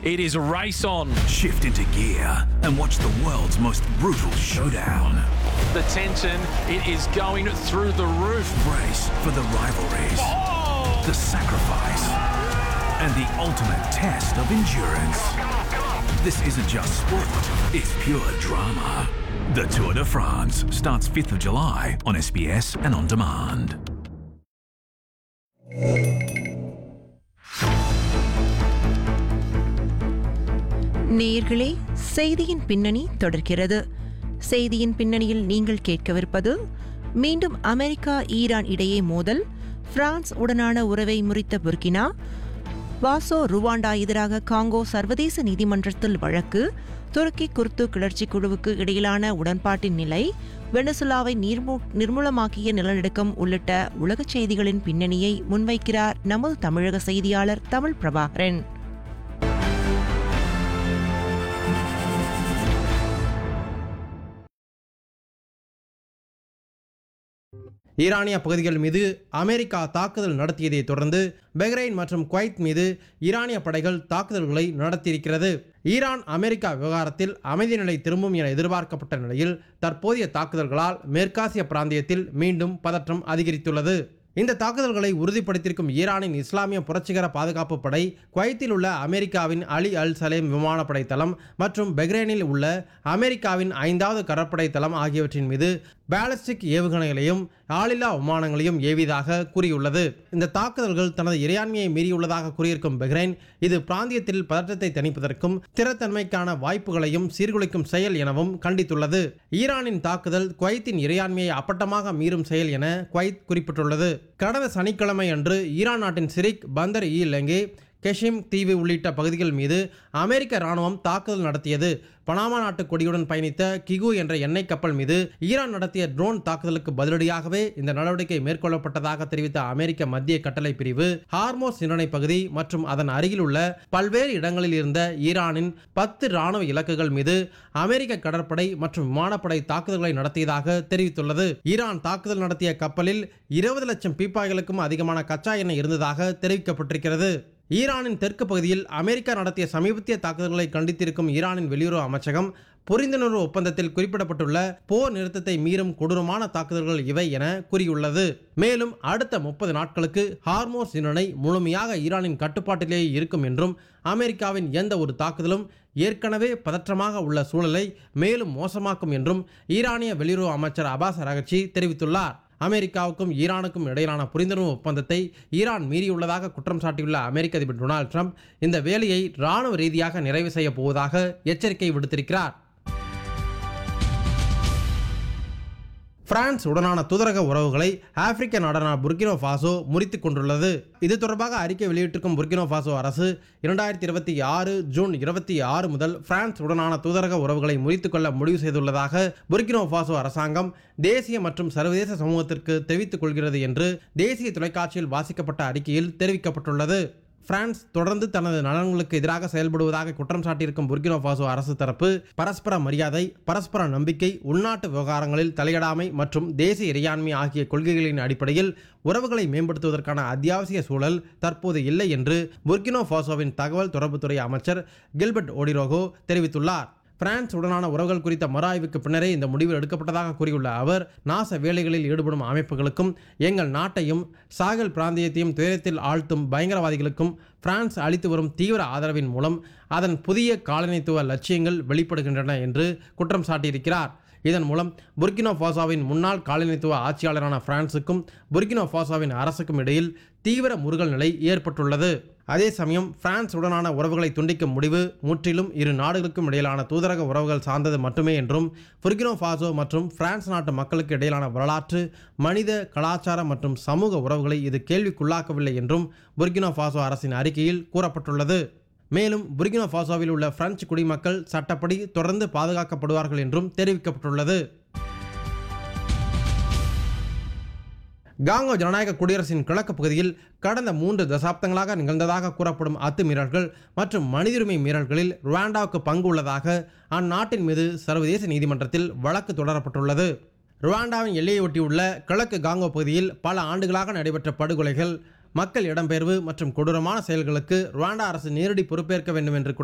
It is race on. Shift into gear and watch the world's most brutal showdown. The tension, it is going through the roof. Brace for the rivalries, Oh! the sacrifice, and the ultimate test of endurance. This isn't just sport, it's pure drama. The Tour de France starts 5th of July on SBS and on demand. நேயர்களே செய்தியின் பின்னணி தொடர்கிறது செய்தியின் பின்னணியில் நீங்கள் கேட்கவிருப்பது மீண்டும் America Iran இடையே மோதல் பிரான்ஸ் உடனான உறவை முறித்த புர்கினா வாசோ ருவாண்டா எதிராக காங்கோ சர்வதேச நீதிமன்றத்தில் வழக்கு துருக்கி குர்து கிளர்ச்சி குழுவுக்கு இடையிலான உடன்பாட்டின் நிலை வெனசுலாவை நீர்மூ நிர்மூலமாக்கிய நிலநடுக்கம் உள்ளிட்ட உலகச் செய்திகளின் பின்னணியை முன்வைக்கிறார் நமது தமிழக செய்தியாளர் தமிழ் பிரபாகரன் ஈரானிய பகுதிகள் மீது அமெரிக்கா தாக்குதல் நடத்தியதை தொடர்ந்து பஹ்ரைன் மற்றும் குவைத் மீது ஈரானிய படைகள் தாக்குதல்களை நடத்தியிருக்கிறது ஈரான் அமெரிக்கா விவகாரத்தில் அமைதி நிலை திரும்பும் என எதிர்பார்க்கப்பட்ட நிலையில் தற்போதைய தாக்குதல்களால் மேற்காசிய பிராந்தியத்தில் மீண்டும் பதற்றம் அதிகரித்துள்ளது இந்த தாக்குதல்களை உறுதிப்படுத்தியிருக்கும் ஈரானின் இஸ்லாமிய புரட்சிகர பாதுகாப்பு படை குவைத்தில் உள்ள அமெரிக்காவின் அலி அல் சலேம் விமானப்படை தளம் மற்றும் பஹ்ரைனில் உள்ள அமெரிக்காவின் ஐந்தாவது கடற்படை தளம் ஆகியவற்றின் மீது பாலிஸ்டிக் ஏவுகணைகளையும் ஆளில்லா விமானங்களையும் ஏவியதாக கூறியுள்ளது இந்த தாக்குதல்கள் தனது இறையாண்மையை மீறியுள்ளதாக கூறியிருக்கும் பஹ்ரைன் இது பிராந்தியத்தில் பதற்றத்தை தணிப்பதற்கும் ஸ்திரத்தன்மைக்கான வாய்ப்புகளையும் சீர்குலைக்கும் செயல் எனவும் கண்டித்துள்ளது ஈரானின் தாக்குதல் குவைத்தின் இறையாண்மையை அப்பட்டமாக மீறும் செயல் என குவைத் குறிப்பிட்டுள்ளது கடந்த சனிக்கிழமை அன்று ஈரான் நாட்டின் சிரிக் பந்தர் இ லெங்கே கெஷிம் தீவு உள்ளிட்ட பகுதிகள் மீது அமெரிக்க ராணுவம் தாக்குதல் நடத்தியது பனாமா நாட்டு கொடியுடன் பயணித்த கிகு என்ற எண்ணெய் கப்பல் மீது ஈரான் நடத்திய ட்ரோன் தாக்குதலுக்கு பதிலடியாகவே இந்த நடவடிக்கை மேற்கொள்ளப்பட்டதாக தெரிவித்த அமெரிக்க மத்திய கட்டளை பிரிவு ஹார்மோஸ் சிந்தனை பகுதி மற்றும் அதன் அருகில் உள்ள பல்வேறு இடங்களில் இருந்த ஈரானின் பத்து ராணுவ இலக்குகள் மீது அமெரிக்க கடற்படை மற்றும் விமானப்படை தாக்குதல்களை நடத்தியதாக தெரிவித்துள்ளது ஈரான் தாக்குதல் நடத்திய கப்பலில் இருபது லட்சம் பீப்பாய்களுக்கும் அதிகமான கச்சா எண்ணெய் இருந்ததாக தெரிவிக்கப்பட்டிருக்கிறது ஈரானின் தெற்கு பகுதியில் அமெரிக்கா நடத்திய சமீபத்திய தாக்குதல்களை கண்டித்திருக்கும் ஈரானின் வெளியுறவு அமைச்சகம் புரிந்துணர்வு ஒப்பந்தத்தில் குறிப்பிடப்பட்டுள்ள போர் நிறுத்தத்தை மீறும் கொடூரமான தாக்குதல்கள் இவை என கூறியுள்ளது மேலும் அடுத்த முப்பது நாட்களுக்கு ஹார்மோஸ் நிர்ணை முழுமையாக ஈரானின் கட்டுப்பாட்டிலேயே இருக்கும் என்றும் அமெரிக்காவின் எந்த ஒரு தாக்குதலும் ஏற்கனவே பதற்றமாக உள்ள சூழலை மேலும் மோசமாக்கும் என்றும் ஈரானிய வெளியுறவு அமைச்சர் அபாஸ் அரகச்சி தெரிவித்துள்ளார் அமெரிக்காவுக்கும் ஈரானுக்கும் இடையிலான புரிந்துணர்வு ஒப்பந்தத்தை ஈரான் மீறியுள்ளதாக குற்றம் சாட்டியுள்ள அமெரிக்க அதிபர் டொனால்ட் ட்ரம்ப் இந்த வேலையை இராணுவ ரீதியாக நிறைவு செய்ய போவதாக எச்சரிக்கை விடுத்திருக்கிறார் பிரான்ஸ் உடனான தூதரக உறவுகளை ஆப்பிரிக்க நாடான புர்கினோ ஃபாசோ முறித்துக் கொண்டுள்ளது இது தொடர்பாக அறிக்கை வெளியிட்டிருக்கும் புர்கினோ ஃபாசோ அரசு இரண்டாயிரத்தி இருபத்தி ஆறு ஜூன் இருபத்தி ஆறு முதல் பிரான்ஸ் உடனான தூதரக உறவுகளை முறித்துக் கொள்ள முடிவு செய்துள்ளதாக புர்கினோ ஃபாசோ அரசாங்கம் தேசிய மற்றும் சர்வதேச சமூகத்திற்கு தெரிவித்துக் கொள்கிறது என்று தேசிய தொலைக்காட்சியில் வாசிக்கப்பட்ட அறிக்கையில் தெரிவிக்கப்பட்டுள்ளது பிரான்ஸ் தொடர்ந்து தனது நலன்களுக்கு எதிராக செயல்படுவதாக குற்றம் சாட்டியிருக்கும் புர்கினோ ஃபாசோ அரசு தரப்பு பரஸ்பர மரியாதை பரஸ்பர நம்பிக்கை உள்நாட்டு விவகாரங்களில் தலையிடாமை மற்றும் தேசிய இறையாண்மை ஆகிய கொள்கைகளின் அடிப்படையில் உறவுகளை மேம்படுத்துவதற்கான அத்தியாவசிய சூழல் தற்போது இல்லை என்று புர்கினோ ஃபாசோவின் தகவல் தொடர்புத்துறை அமைச்சர் கில்பர்ட் ஓடிரோகோ தெரிவித்துள்ளார் பிரான்ஸ் உடனான உறவுகள் குறித்த மறு ஆய்வுக்கு பின்னரே இந்த முடிவு எடுக்கப்பட்டதாக கூறியுள்ள அவர் நாச வேலைகளில் ஈடுபடும் அமைப்புகளுக்கும் எங்கள் நாட்டையும் சாகல் பிராந்தியத்தையும் துயரத்தில் ஆழ்த்தும் பயங்கரவாதிகளுக்கும் பிரான்ஸ் அளித்து வரும் தீவிர ஆதரவின் மூலம் அதன் புதிய காலனித்துவ லட்சியங்கள் வெளிப்படுகின்றன என்று குற்றம் சாட்டியிருக்கிறார் இதன் மூலம் புர்கினோ ஃபாசோவின் முன்னாள் காலனித்துவ ஆட்சியாளரான பிரான்சுக்கும் புர்கினோ ஃபாசோவின் அரசுக்கும் இடையில் தீவிர முருகல் நிலை ஏற்பட்டுள்ளது அதே சமயம் பிரான்ஸ் உடனான உறவுகளை துண்டிக்கும் முடிவு முற்றிலும் இரு நாடுகளுக்கும் இடையிலான தூதரக உறவுகள் சார்ந்தது மட்டுமே என்றும் புர்கினோ ஃபாசோ மற்றும் பிரான்ஸ் நாட்டு மக்களுக்கு இடையிலான வரலாற்று மனித கலாச்சார மற்றும் சமூக உறவுகளை இது கேள்விக்குள்ளாக்கவில்லை என்றும் புர்கினோ ஃபாசோ அரசின் அறிக்கையில் கூறப்பட்டுள்ளது மேலும் புர்கினோ ஃபாசோவில் உள்ள பிரெஞ்சு குடிமக்கள் சட்டப்படி தொடர்ந்து பாதுகாக்கப்படுவார்கள் என்றும் தெரிவிக்கப்பட்டுள்ளது காங்கோ ஜனநாயக குடியரசின் கிழக்கு பகுதியில் கடந்த மூன்று தசாப்தங்களாக நிகழ்ந்ததாக கூறப்படும் அத்துமீறல்கள் மற்றும் மனிதுரிமை மீறல்களில் ருவாண்டாவுக்கு பங்கு உள்ளதாக அந்நாட்டின் மீது சர்வதேச நீதிமன்றத்தில் வழக்கு தொடரப்பட்டுள்ளது ருவாண்டாவின் எல்லையை ஒட்டியுள்ள கிழக்கு காங்கோ பகுதியில் பல ஆண்டுகளாக நடைபெற்ற படுகொலைகள் மக்கள் இடம்பெயர்வு மற்றும் கொடூரமான செயல்களுக்கு ருவாண்டா அரசு நேரடி பொறுப்பேற்க வேண்டும் என்று